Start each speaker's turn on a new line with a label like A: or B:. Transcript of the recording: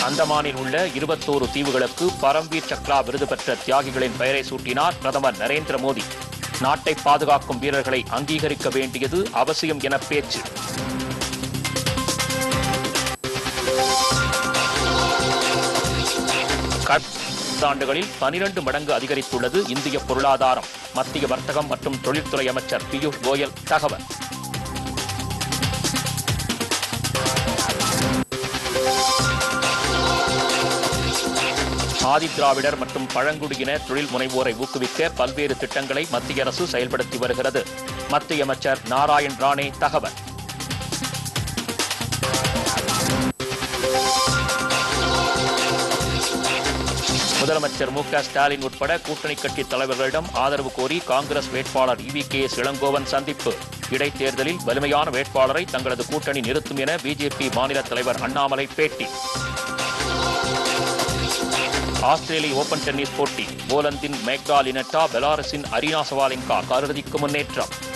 A: அந்தமானில் உள்ள இருபத்தோரு தீவுகளுக்கு பரம்வீர் சக்ரா விருது பெற்ற தியாகிகளின் பெயரை சூட்டினார் பிரதமர் நரேந்திர மோடி நாட்டை பாதுகாக்கும் வீரர்களை அங்கீகரிக்க வேண்டியது அவசியம் என பேச்சு கடந்த ஆண்டுகளில் பனிரண்டு மடங்கு அதிகரித்துள்ளது இந்திய பொருளாதாரம் மத்திய வர்த்தகம் மற்றும் தொழில்துறை அமைச்சர் பியூஷ் கோயல் தகவல் ஆதிதிராவிடர் மற்றும் பழங்குடியின தொழில் முனைவோரை ஊக்குவிக்க பல்வேறு திட்டங்களை மத்திய அரசு செயல்படுத்தி வருகிறது மத்திய அமைச்சர் நாராயண் ராணே தகவல் முதலமைச்சர் மு க ஸ்டாலின் உட்பட கூட்டணி கட்சி தலைவர்களிடம் ஆதரவு கோரி காங்கிரஸ் வேட்பாளர் இவி கே எஸ் இளங்கோவன் சந்திப்பு இடைத்தேர்தலில் வலிமையான வேட்பாளரை தங்களது கூட்டணி நிறுத்தும் என பிஜேபி மாநில தலைவர் அண்ணாமலை பேட்டி ஆஸ்திரேலிய ஓபன் டென்னிஸ் போட்டி போலந்தின் மேக்டா லினட்டா பெலாரஸின் அரினா சவாலிங்கா காலிறுதிக்கு முன்னேற்றம்